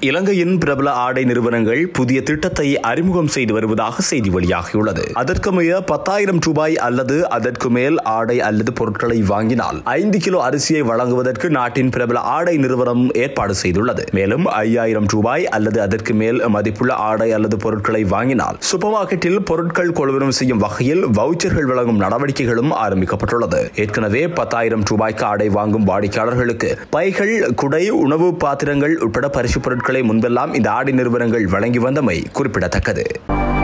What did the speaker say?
இலங்கையின் பிரபல ஆடை நிறுவனங்கள் புதிய திட்டத்தை அறிமுகம் செய்து வருவதாக செய்தி வெளியாகியுள்ளது அதற்கமைய பத்தாயிரம் ரூபாய் அல்லது அதற்கு மேல் ஆடை அல்லது பொருட்களை வாங்கினால் ஐந்து கிலோ அரிசியை வழங்குவதற்கு நாட்டின் பிரபல ஆடை நிறுவனம் ஏற்பாடு செய்துள்ளது மேலும் ஐயாயிரம் ரூபாய் அல்லது அதற்கு மேல் மதிப்புள்ள ஆடை அல்லது பொருட்களை வாங்கினால் சூப்பர் மார்க்கெட்டில் பொருட்கள் கொள்வனம் செய்யும் வகையில் வவுச்சர்கள் வழங்கும் நடவடிக்கைகளும் ஆரம்பிக்கப்பட்டுள்ளது ஏற்கனவே பத்தாயிரம் ரூபாய்க்கு ஆடை வாங்கும் வாடிக்கையாளர்களுக்கு பைகள் குடை உணவு பாத்திரங்கள் உட்பட பரிசு பொருட்களை முன்பெல்லாம் இந்த ஆடை நிறுவனங்கள் வழங்கி வந்தமை குறிப்பிடத்தக்கது